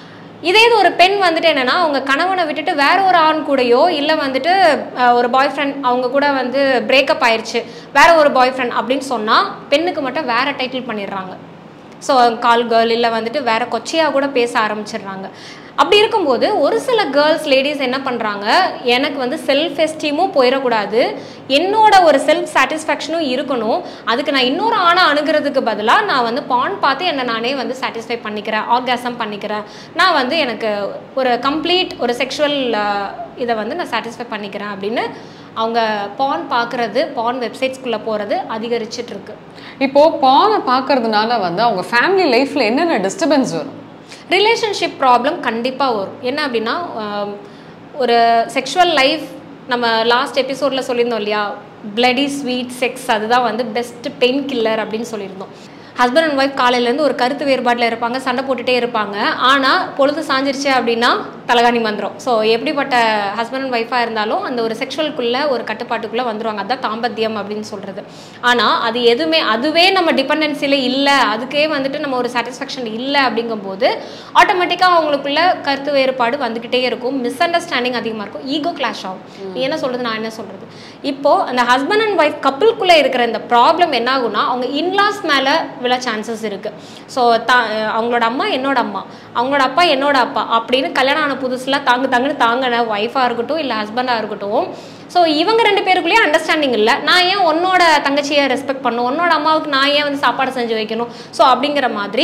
இதே இது ஒரு பெண் வந்துட்டு என்னன்னா அவங்க கணவனை விட்டுட்டு வேற ஒரு ஆண் கூடயோ இல்லை வந்துட்டு அஹ், ஒரு பாய் ஃப்ரெண்ட் அவங்க கூட வந்து பிரேக்கப் ஆயிருச்சு வேற ஒரு பாய் ஃப்ரெண்ட் அப்படின்னு சொன்னால் பெண்ணுக்கு மட்டும் வேற டைட்டில் பண்ணிடுறாங்க ஸோ கால் கேர்ள் இல்லை வந்துட்டு வேற கொச்சையாக கூட பேச ஆரம்பிச்சிடுறாங்க அப்படி இருக்கும்போது ஒரு சில கேர்ள்ஸ் லேடிஸ் என்ன பண்ணுறாங்க எனக்கு வந்து செல்ஃப் எஸ்டீமும் போயிடக்கூடாது என்னோட ஒரு செல்ஃப் சாட்டிஸ்ஃபேக்ஷனும் இருக்கணும் அதுக்கு நான் இன்னொரு ஆணை அணுகிறதுக்கு பதிலாக நான் வந்து பான் பார்த்து என்னை நானே வந்து சாட்டிஸ்ஃபை பண்ணிக்கிறேன் ஆர்காசம் பண்ணிக்கிறேன் நான் வந்து எனக்கு ஒரு கம்ப்ளீட் ஒரு செக்ஷுவல் இதை வந்து நான் சாட்டிஸ்ஃபை பண்ணிக்கிறேன் அப்படின்னு அவங்க பான் பார்க்குறது பான் வெப்சைட்ஸ்குள்ளே போகிறது அதிகரிச்சிட்டு இருக்கு இப்போ பானை பார்க்கறதுனால வந்து அவங்க ஃபேமிலி லைஃப்ல என்னென்ன டிஸ்டர்பன்ஸ் வரும் ரிலேஷன்ஷிப் ப்ராப்ளம் கண்டிப்பாக வரும் என்ன அப்படின்னா ஆம், ஒரு செக்ஷுவல் லைஃப் நம்ம லாஸ்ட் எபிசோடில் சொல்லியிருந்தோம் இல்லையா பிளடி ஸ்வீட் செக்ஸ் அதுதான் வந்து பெஸ்ட் பெயின் கில்லர் அப்படின்னு சொல்லியிருந்தோம் ஹஸ்பண்ட் அண்ட் ஒய்ஃப் காலையிலேருந்து ஒரு கருத்து வேறுபாட்டில் இருப்பாங்க சண்டை போட்டுட்டே இருப்பாங்க ஆனால் பொழுது சாஞ்சிருச்சு அப்படின்னா தலகாணி வந்துடும் ஸோ எப்படிப்பட்ட ஹஸ்பண்ட் அண்ட் ஒய்ஃபாக இருந்தாலும் அந்த ஒரு செக்ஷுவலுக்குள்ளே ஒரு கட்டுப்பாட்டுக்குள்ளே வந்துருவாங்க அதுதான் தாம்பத்தியம் அப்படின்னு சொல்கிறது ஆனால் அது எதுவுமே அதுவே நம்ம டிபெண்டன்சியில் இல்லை அதுக்கே வந்துட்டு நம்ம ஒரு சாட்டிஸ்ஃபேக்ஷன் இல்லை அப்படிங்கும்போது ஆட்டோமேட்டிக்காக அவங்களுக்குள்ள கருத்து வேறுபாடு வந்துக்கிட்டே இருக்கும் மிஸ் அண்டர்ஸ்டாண்டிங் அதிகமாக இருக்கும் ஈகோ கிளாஷ் ஆகும் நீ என்ன சொல்கிறது நான் என்ன சொல்கிறது இப்போது அந்த ஹஸ்பண்ட் அண்ட் ஒய்ஃப் கப்புளுக்குள்ளே இருக்கிற இந்த ப்ராப்ளம் என்ன ஆகும்னா அவங்க இன்லாஸ் மேலே விழ சான்சஸ் இருக்குது ஸோ தா அவங்களோட அம்மா என்னோட அம்மா அவங்களோட அப்பா என்னோட அப்பா அப்படின்னு கல்யாணம் ஆன புதுசில் தாங்கு தாங்குன்னு தாங்கின ஒய்ஃபாக இருக்கட்டும் இல்லை ஹஸ்பண்டாக இருக்கட்டும் ஸோ இவங்க ரெண்டு பேருக்குள்ளேயே அண்டர்ஸ்டாண்டிங் இல்லை நான் ஏன் உன்னோட தங்கச்சியை ரெஸ்பெக்ட் பண்ணணும் உன்னோட அம்மாவுக்கு நான் ஏன் வந்து சாப்பாடு செஞ்சு வைக்கணும் ஸோ அப்படிங்கிற மாதிரி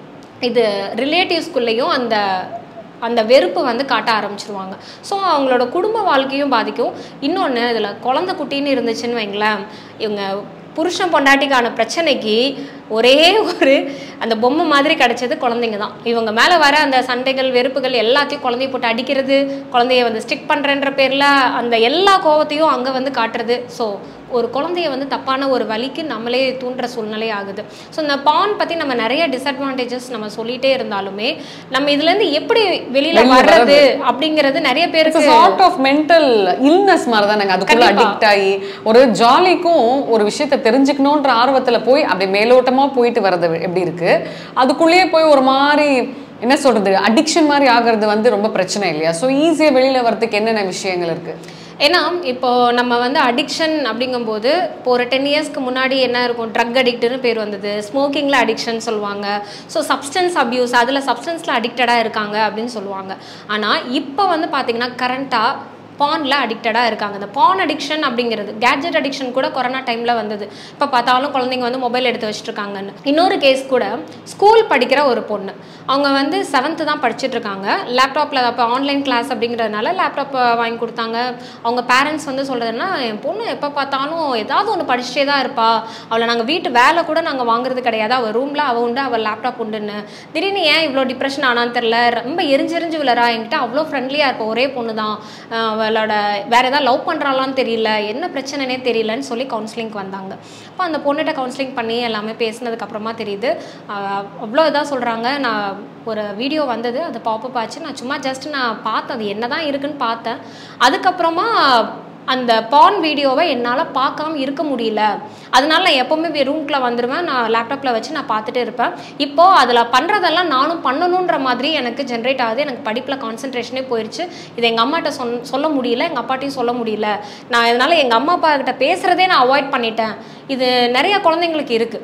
இது ரிலேட்டிவ்ஸ்குள்ளேயும் அந்த அந்த வெறுப்பு வந்து காட்ட ஆரம்பிச்சிருவாங்க ஸோ அவங்களோட குடும்ப வாழ்க்கையும் பாதிக்கும் இன்னொன்று இதில் குழந்தை குட்டின்னு இருந்துச்சுன்னு வைங்களேன் இவங்க புருஷன் பொண்டாட்டிக்கான பிரச்சனைக்கு ஒரே ஒரு அந்த பொம்மை மாதிரி கிடைச்சது குழந்தைங்க தான் இவங்க மேலே வர அந்த சண்டைகள் வெறுப்புகள் எல்லாத்தையும் குழந்தைய போட்டு அடிக்கிறது குழந்தைய வந்து ஸ்டிக் பண்ணுறன்ற பேரில் அந்த எல்லா கோவத்தையும் அங்கே வந்து காட்டுறது ஸோ ஒரு குழந்தைய வந்து தப்பான ஒரு வழிக்கு நம்மளே தூண்டுற சூழ்நிலை ஆகுது ஸோ இந்த பான் பற்றி நம்ம நிறைய டிஸ்அட்வான்டேஜஸ் நம்ம சொல்லிட்டே இருந்தாலுமே நம்ம இதுலேருந்து எப்படி வெளியில் வெளிய வர்றது அப்படிங்கிறது நிறைய இட்ஸ் பேருக்கு சார்ட் ஆஃப் மென்டல் இல்னஸ் மாதிரி தானேங்க அதுக்குள்ள கண்டிப்பா. அடிக்ட் ஆகி ஒரு ஜாலிக்கும் ஒரு விஷயத்தை தெரிஞ்சுக்கணுன்ற ஆர்வத்துல போய் அப்படி மேலோட்டமா போயிட்டு வர்றது எப்படி இருக்கு அதுக்குள்ளேயே போய் ஒரு மாதிரி என்ன சொல்றது அடிக்ஷன் மாதிரி ஆகிறது வந்து ரொம்ப பிரச்சனை இல்லையா ஸோ ஈஸியா வெளியில வர்றதுக்கு என்னென்ன விஷயங்கள் இருக்கு ஏன்னா இப்போ நம்ம வந்து அடிக்ஷன் அப்படிங்கும்போது இப்போ ஒரு டென் இயர்ஸ்க்கு முன்னாடி என்ன இருக்கும் ட்ரக் அடிக்ட்னு பேர் வந்தது ஸ்மோக்கிங்கில் அடிக்ஷன் சொல்லுவாங்க ஸோ சப்ஸ்டன்ஸ் அபியூஸ் அதில் சப்ஸ்டன்ஸில் அடிக்டடாக இருக்காங்க அப்படின்னு சொல்லுவாங்க ஆனால் இப்போ வந்து பார்த்தீங்கன்னா கரண்ட்டாக பானில் அடிக்டடாக இருக்காங்க இந்த பான் அடிக்ஷன் அப்படிங்கிறது கேட்ஜெட் அடிக்ஷன் கூட கொரோனா டைமில் வந்தது இப்போ பார்த்தாலும் குழந்தைங்க வந்து மொபைல் எடுத்து வச்சுட்டு இருக்காங்கன்னு இன்னொரு கேஸ் கூட ஸ்கூல் படிக்கிற ஒரு பொண்ணு அவங்க வந்து செவன்த்து தான் படிச்சுட்டு இருக்காங்க லேப்டாப்பில் அப்போ ஆன்லைன் கிளாஸ் அப்படிங்கிறதுனால லேப்டாப் வாங்கி கொடுத்தாங்க அவங்க பேரண்ட்ஸ் வந்து சொல்கிறதுனா என் பொண்ணு எப்போ பார்த்தாலும் ஏதாவது ஒன்று படிச்சுட்டே தான் இருப்பா அவளை நாங்கள் வீட்டு வேலை கூட நாங்கள் வாங்குறது கிடையாது அவள் ரூமில் அவள் உண்டு அவள் லேப்டாப் உண்டுன்னு திடீர்னு ஏன் இவ்வளோ டிப்ரெஷன் ஆனான்னு தெரில ரொம்ப எரிஞ்செரிஞ்சு விழறா என்கிட்ட அவ்வளோ ஃப்ரெண்ட்லியாக இருப்பா ஒரே பொண்ணு தான் ஆஹ் அவளோட வேற ஏதாவது லவ் பண்ணுறாளான்னு தெரியல என்ன பிரச்சனைனே தெரியலன்னு சொல்லி கவுன்சிலிங்க்கு வந்தாங்க அப்போ அந்த பொண்ணுகிட்ட கவுன்சிலிங் பண்ணி எல்லாமே பேசினதுக்கு அப்புறமா தெரியுது ஆஹ் அவ்வளோ இதாக சொல்கிறாங்க நான் ஒரு வீடியோ வந்தது அது பாப்பப் ஆச்சு நான் சும்மா ஜஸ்ட் நான் பார்த்தேன் அது என்ன தான் இருக்குன்னு பார்த்தேன் அதுக்கப்புறமா அந்த பான் வீடியோவை என்னால் பார்க்காம இருக்க முடியல அதனால நான் எப்போவுமே ரூம்குள்ளே வந்துடுவேன் நான் லேப்டாப்பில் வச்சு நான் பார்த்துட்டு இருப்பேன் இப்போது அதில் பண்ணுறதெல்லாம் நானும் பண்ணணுன்ற மாதிரி எனக்கு ஜென்ரேட் ஆகுது எனக்கு படிப்பில் கான்சென்ட்ரேஷனே போயிடுச்சு இது எங்கள் அம்மாட்ட சொன் சொல்ல முடியல எங்கள் அப்பாட்டையும் சொல்ல முடியல நான் இதனால் எங்கள் அம்மா அப்பா கிட்ட பேசுகிறதே நான் அவாய்ட் பண்ணிட்டேன் இது நிறைய குழந்தைங்களுக்கு இருக்குது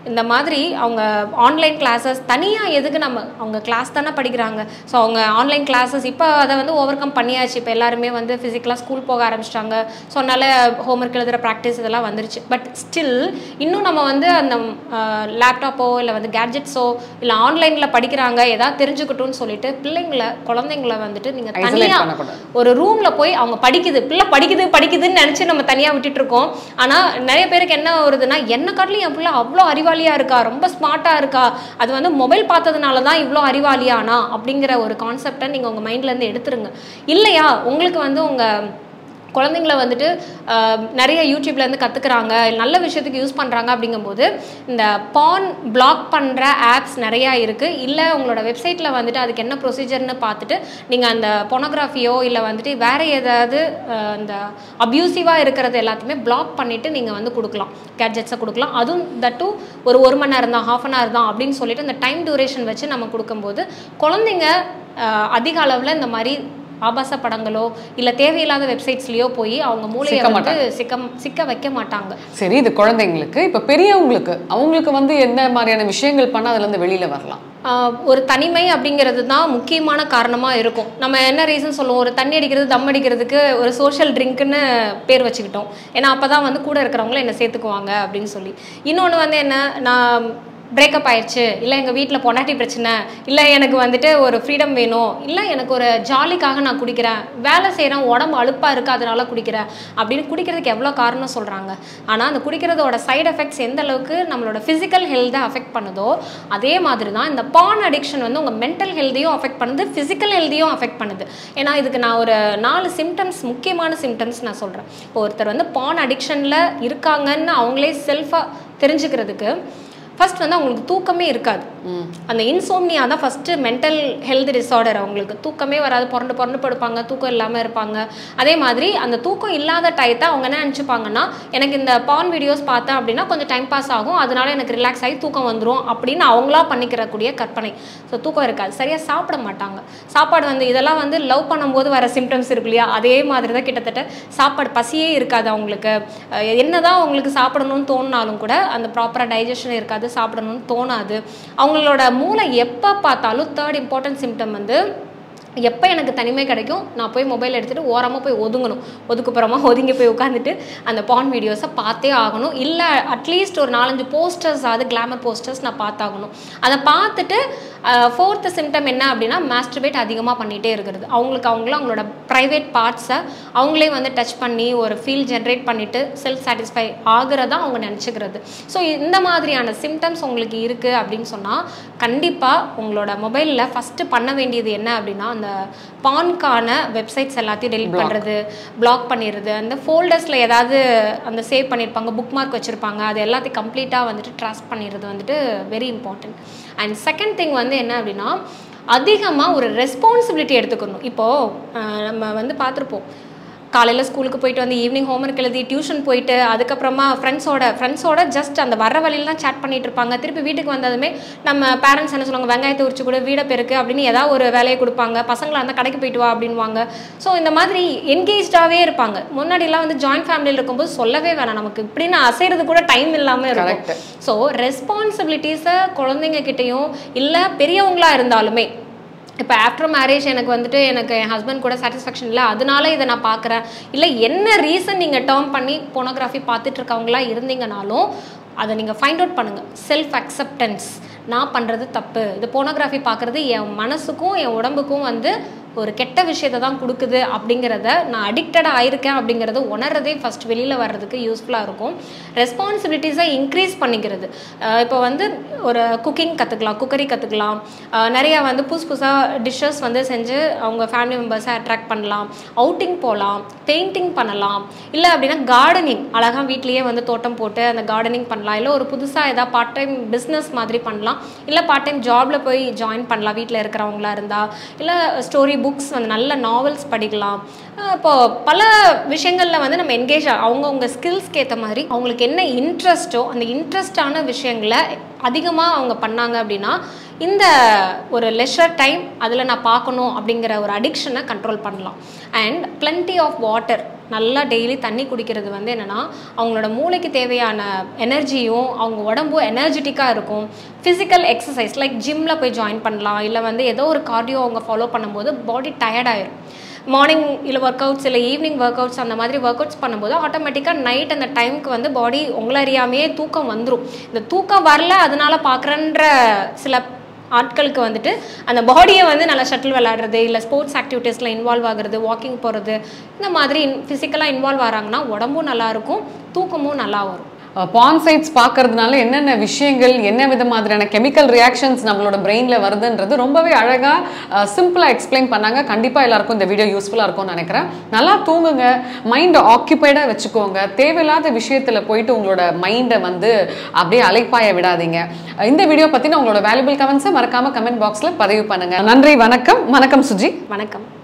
இந்த மாதிரி அவங்க ஆன்லைன் கிளாஸஸ் தனியாக எதுக்கு நம்ம அவங்க கிளாஸ் தானே படிக்கிறாங்க ஸோ அவங்க ஆன்லைன் கிளாஸஸ் இப்போ அதை வந்து ஓவர் கம் பண்ணியாச்சு இப்போ எல்லாருமே வந்து ஃபிசிக்கலாக ஸ்கூல் போக ஆரம்பிச்சிட்டாங்க ஸோ அதனால ஹோம்ஒர்க் எழுதுகிற ப்ராக்டிஸ் இதெல்லாம் வந்துருச்சு பட் ஸ்டில் இன்னும் நம்ம வந்து அந்த லேப்டாப்போ இல்லை வந்து கேட்ஜெட்ஸோ இல்லை ஆன்லைனில் படிக்கிறாங்க ஏதாவது தெரிஞ்சுக்கட்டும்னு சொல்லிட்டு பிள்ளைங்களை குழந்தைங்களை வந்துட்டு நீங்கள் Isolate தனியாக பண்ணக்கூடாது. ஒரு ரூம்ல போய் அவங்க படிக்குது பிள்ளை படிக்குது படிக்குதுன்னு நினைச்சு நம்ம தனியா விட்டுட்டு இருக்கோம் ஆனா நிறைய பேருக்கு என்ன வருதுன்னா என்ன காட்டிலும் என் பிள்ளை அவ்வளோ அறிவாளியா இருக்கா ரொம்ப ஸ்மார்ட்டா இருக்கா அது வந்து மொபைல் பார்த்ததுனால தான் இவ்வளோ அறிவாளியானா அப்படிங்கிற ஒரு கான்செப்டை நீங்க உங்க மைண்ட்ல இருந்து எடுத்துருங்க இல்லையா உங்களுக்கு வந்து உங்க குழந்தைங்கள வந்துட்டு ஆஹ், நிறைய யூடியூப்ல இருந்து கத்துக்கிறாங்க நல்ல விஷயத்துக்கு யூஸ் பண்றாங்க அப்படிங்கும்போது இந்த பான் பிளாக் பண்ற ஆப்ஸ் நிறைய இருக்கு இல்ல உங்களோட வெப்சைட்ல வந்துட்டு அதுக்கு என்ன ப்ரொசீஜர்னு பார்த்துட்டு நீங்க அந்த பொனோகிராஃபியோ இல்ல வந்துட்டு வேற ஏதாவது ஆஹ், இந்த அப்யூசிவா இருக்கிறது எல்லாத்தையுமே பிளாக் பண்ணிட்டு நீங்க வந்து கொடுக்கலாம் கேட்ஜெட்ஸை கொடுக்கலாம் அதுவும் தட்டு ஒரு ஒரு மணி நேரம் தான் ஹாஃப் அன் ஹவர் தான் அப்படின்னு சொல்லிட்டு அந்த டைம் டியூரேஷன் வச்சு நம்ம கொடுக்கும்போது குழந்தைங்க ஆஹ், அதிக அளவில் இந்த மாதிரி ஆபாச படங்களோ இல்ல தேவையில்லாத வெப்சைட்ஸ்லயோ போய் அவங்க மூளையை சிக்க வந்து சிக்க சிக்க வைக்க மாட்டாங்க சரி இது குழந்தைங்களுக்கு இப்ப பெரியவங்களுக்கு அவங்களுக்கு வந்து என்ன மாதிரியான விஷயங்கள் பண்ணா அதுல இருந்து வெளியில வரலாம் ஆஹ் ஒரு தனிமை அப்படிங்கிறது தான் முக்கியமான காரணமாக இருக்கும் நம்ம என்ன ரீசன் சொல்லுவோம் ஒரு தண்ணி அடிக்கிறது தம் அடிக்கிறதுக்கு ஒரு சோஷியல் ட்ரிங்க்னு பேர் வச்சுக்கிட்டோம் ஏன்னா அப்போ தான் வந்து கூட இருக்கிறவங்கள என்ன சேர்த்துக்குவாங்க அப்படின்னு சொல்லி இன்னொன்று வந்து என்ன நான் பிரேக்கப் ஆயிடுச்சு இல்லை எங்கள் வீட்டில் பொண்டாட்டி பிரச்சனை இல்லை எனக்கு வந்துட்டு ஒரு ஃப்ரீடம் வேணும் இல்லை எனக்கு ஒரு ஜாலிக்காக நான் குடிக்கிறேன் வேலை செய்கிறேன் உடம்பு அலுப்பாக இருக்குது அதனால குடிக்கிறேன் அப்படின்னு குடிக்கிறதுக்கு எவ்வளோ காரணம் சொல்கிறாங்க ஆனால் அந்த குடிக்கிறதோட சைடு எஃபெக்ட்ஸ் எந்த அளவுக்கு நம்மளோட ஃபிசிக்கல் ஹெல்த்தை அஃபெக்ட் பண்ணுதோ அதே மாதிரி தான் இந்த பான் அடிக்ஷன் வந்து உங்கள் மென்டல் ஹெல்த்தையும் அஃபெக்ட் பண்ணுது ஃபிசிக்கல் ஹெல்த்தையும் அஃபெக்ட் பண்ணுது ஏன்னா இதுக்கு நான் ஒரு நாலு சிம்டம்ஸ் முக்கியமான சிம்டம்ஸ் நான் சொல்கிறேன் இப்போ ஒருத்தர் வந்து பான் அடிக்ஷனில் இருக்காங்கன்னு அவங்களே செல்ஃபாக தெரிஞ்சுக்கிறதுக்கு ஃபர்ஸ்ட் வந்து அவங்களுக்கு தூக்கமே இருக்காது அந்த இன்சோம்னியா தான் ஃபஸ்ட்டு மென்டல் ஹெல்த் டிஸார்டர் அவங்களுக்கு தூக்கமே வராது புரண்டு புரண்டு படுப்பாங்க தூக்கம் இல்லாமல் இருப்பாங்க அதே மாதிரி அந்த தூக்கம் இல்லாத டயத்தை அவங்க என்ன நினச்சிப்பாங்கன்னா எனக்கு இந்த பான் வீடியோஸ் பார்த்தேன் அப்படின்னா கொஞ்சம் டைம் பாஸ் ஆகும் அதனால எனக்கு ரிலாக்ஸ் ஆகி தூக்கம் வந்துடும் அப்படின்னு அவங்களா பண்ணிக்கிறக்கூடிய கற்பனை ஸோ தூக்கம் இருக்காது சரியாக சாப்பிட மாட்டாங்க சாப்பாடு வந்து இதெல்லாம் வந்து லவ் பண்ணும்போது வர சிம்டம்ஸ் இருக்கு இல்லையா அதே மாதிரி தான் கிட்டத்தட்ட சாப்பாடு பசியே இருக்காது அவங்களுக்கு அஹ் என்னதான் அவங்களுக்கு சாப்பிடணும்னு தோணினாலும் கூட அந்த ப்ராப்பராக டைஜஷன் இருக்காது சாப்பிடணும்னு தோணாது அவங்களோட மூளை எப்போ பார்த்தாலும் தேர்ட் இம்பார்ட்டன்ட் சிம்டம் வந்து எப்போ எனக்கு தனிமை கிடைக்கும் நான் போய் மொபைல் எடுத்துகிட்டு ஓரமாக போய் ஒதுங்கணும் ஒதுக்குப்புறமா ஒதுங்கி போய் உட்காந்துட்டு அந்த பான் வீடியோஸை பார்த்தே ஆகணும் இல்லை அட்லீஸ்ட் ஒரு நாலஞ்சு போஸ்டர்ஸ் அது கிளாமர் போஸ்டர்ஸ் நான் பார்த்தாகணும் அதை பார்த்துட்டு ஃபோர்த்து சிம்டம் என்ன அப்படின்னா மாஸ்டர்பேட் அதிகமாக பண்ணிகிட்டே இருக்கிறது அவங்களுக்கு அவங்கள அவங்களோட ப்ரைவேட் பார்ட்ஸை அவங்களே வந்து டச் பண்ணி ஒரு ஃபீல் ஜென்ரேட் பண்ணிவிட்டு செல்ஃப் சாட்டிஸ்ஃபை ஆகிறதா அவங்க நினச்சிக்கிறது ஸோ இந்த மாதிரியான சிம்டம்ஸ் உங்களுக்கு இருக்குது அப்படின்னு சொன்னால் கண்டிப்பாக உங்களோட மொபைலில் ஃபஸ்ட்டு பண்ண வேண்டியது என்ன அப்படின்னா அந்த பான்கான வெப்சைட்ஸ் எல்லாத்தையும் டெலிட் பண்ணுறது பிளாக் பண்ணிடுறது அந்த ஃபோல்டர்ஸில் ஏதாவது அந்த சேவ் பண்ணியிருப்பாங்க புக் மார்க் வச்சுருப்பாங்க அது எல்லாத்தையும் கம்ப்ளீட்டாக வந்துட்டு ட்ராஸ் பண்ணிடுறது வந்துட்டு very important and second thing வந்து என்ன அப்படின்னா அதிகமாக ஒரு ரெஸ்பான்சிபிலிட்டி எடுத்துக்கணும் இப்போது நம்ம வந்து பார்த்துருப்போம் காலையில் ஸ்கூலுக்கு போயிட்டு வந்து ஈவினிங் ஹோம்ஒர்க் எழுதி டியூஷன் போயிட்டு அதுக்கப்புறமா ஃப்ரெண்ட்ஸோட ஃப்ரெண்ட்ஸோட ஜஸ்ட் அந்த வர வழியிலாம் சேட் பண்ணிட்டு இருப்பாங்க திருப்பி வீட்டுக்கு வந்ததுமே நம்ம பேரண்ட்ஸ் என்ன சொல்லுவாங்க வெங்காயத்தை உரிச்சு கூட வீடை பெருக்கு அப்படின்னு ஏதாவது ஒரு வேலையை கொடுப்பாங்க பசங்களா இருந்தால் கடைக்கு போயிட்டு வா அப்படின்வாங்க ஸோ இந்த மாதிரி என்கேஜ்டாகவே இருப்பாங்க முன்னாடிலாம் வந்து ஜாயின்ட் ஃபேமிலியில் இருக்கும்போது சொல்லவே வேணாம் நமக்கு இப்படின்னு அசைறது கூட டைம் இல்லாமல் இருக்கும் Correct. ஸோ ரெஸ்பான்சிபிலிட்டிஸை குழந்தைங்க கிட்டேயும் இல்லை பெரியவங்களா இருந்தாலுமே இப்போ ஆஃப்டர் மேரேஜ் எனக்கு வந்துட்டு எனக்கு என் ஹஸ்பண்ட் கூட சாட்டிஸ்ஃபேக்ஷன் இல்லை அதனால இதை நான் பார்க்குறேன் இல்லை என்ன ரீசன் நீங்கள் டேர்ம் பண்ணி போனோகிராஃபி பார்த்துட்டு இருக்கவங்களா இருந்தீங்கனாலும் அதை நீங்கள் ஃபைண்ட் அவுட் பண்ணுங்கள் செல்ஃப் அக்செப்டன்ஸ் நான் பண்ணுறது தப்பு இது போனோகிராஃபி பார்க்குறது என் மனசுக்கும் என் உடம்புக்கும் வந்து ஒரு கெட்ட விஷயத்தை தான் கொடுக்குது அப்படிங்கிறத நான் அடிக்டடாக ஆயிருக்கேன் அப்படிங்கிறத உணர்றதே ஃபஸ்ட் வெளியில் வர்றதுக்கு யூஸ்ஃபுல்லாக இருக்கும் ரெஸ்பான்சிபிலிட்டிஸை இன்க்ரீஸ் பண்ணிக்கிறது அஹ் இப்போ வந்து ஒரு குக்கிங் கற்றுக்கலாம் குக்கரி கற்றுக்கலாம் நிறையா வந்து புதுசு புதுசாக டிஷ்ஷஸ் வந்து செஞ்சு அவங்க ஃபேமிலி மெம்பர்ஸை அட்ராக்ட் பண்ணலாம் அவுட்டிங் போகலாம் பெயிண்டிங் பண்ணலாம் இல்லை அப்படின்னா கார்டனிங் அழகாக வீட்லேயே வந்து தோட்டம் போட்டு அந்த கார்டனிங் பண்ணலாம் இல்லை ஒரு புதுசாக ஏதாவது பார்ட் டைம் பிஸ்னஸ் மாதிரி பண்ணலாம் இல்லை பார்ட் டைம் ஜாபில் போய் ஜாயின் பண்ணலாம் வீட்டில் இருக்கிறவங்களா இருந்தால் இல்லை ஸ்டோரி புக்ஸ் வந்து நல்ல நாவல்ஸ் படிக்கலாம் அஹ் இப்போ பல விஷயங்களில் வந்து நம்ம என்கேஜ் அவங்கவுங்க ஸ்கில்ஸ்க்கு ஏற்ற மாதிரி அவங்களுக்கு என்ன இன்ட்ரெஸ்ட்டோ அந்த இன்ட்ரெஸ்டான விஷயங்களை அதிகமாக அவங்க பண்ணாங்க அப்படின்னா இந்த ஒரு லெஷர் டைம் அதில் நான் பார்க்கணும் அப்படிங்கிற ஒரு அடிக்ஷனை கண்ட்ரோல் பண்ணலாம் அண்ட் plenty ஆஃப் வாட்டர் நல்லா டெய்லி தண்ணி குடிக்கிறது வந்து என்னென்னா அவங்களோட மூளைக்கு தேவையான எனர்ஜியும் அவங்க உடம்பும் எனர்ஜெட்டிக்காக இருக்கும் ஃபிசிக்கல் எக்ஸசைஸ் லைக் ஜிம்மில் போய் ஜாயின் பண்ணலாம் இல்லை வந்து ஏதோ ஒரு கார்டியோ அவங்க ஃபாலோ பண்ணும்போது பாடி டயர்டாயிரும் மார்னிங் இல்லை ஒர்க் அவுட்ஸ் இல்லை ஈவினிங் ஒர்க் அவுட்ஸ் அந்த மாதிரி ஒர்க் அவுட்ஸ் பண்ணும்போது ஆட்டோமேட்டிக்காக நைட் அந்த டைமுக்கு வந்து பாடி உங்களை அறியாமையே தூக்கம் வந்துடும் இந்த தூக்கம் வரல அதனால பார்க்குறன்ற சில ஆட்களுக்கு வந்துட்டு அந்த பாடியை வந்து நல்லா ஷட்டில் விளையாடுறது இல்லை ஸ்போர்ட்ஸ் ஆக்டிவிட்டீஸில் இன்வால்வ் ஆகுறது வாக்கிங் போகிறது இந்த மாதிரி ஃபிசிக்கலாக இன்வால்வ் ஆகிறாங்கன்னா உடம்பும் நல்லா இருக்கும் தூக்கமும் நல்லா வரும் பான் சைட்ஸ் பார்க்கறதுனால என்னென்ன விஷயங்கள் என்ன வித மாதிரியான கெமிக்கல் ரியாக்ஷன்ஸ் நம்மளோட பிரெயினில் வருதுன்றது ரொம்பவே அழகாக சிம்பிளாக எக்ஸ்பிளைன் பண்ணாங்க கண்டிப்பாக எல்லாருக்கும் இந்த வீடியோ யூஸ்ஃபுல்லாக இருக்கும்னு நினைக்கிறேன் நல்லா தூங்குங்க மைண்டை ஆக்கியபைடாக வச்சுக்கோங்க தேவையில்லாத விஷயத்தில் போயிட்டு உங்களோட மைண்டை வந்து அப்படியே அலைப்பாய விடாதீங்க இந்த வீடியோ பற்றின உங்களோட வேல்யூபிள் கமெண்ட்ஸை மறக்காமல் கமெண்ட் பாக்ஸில் பதிவு பண்ணுங்க நன்றி வணக்கம் வணக்கம் சுஜி வணக்கம்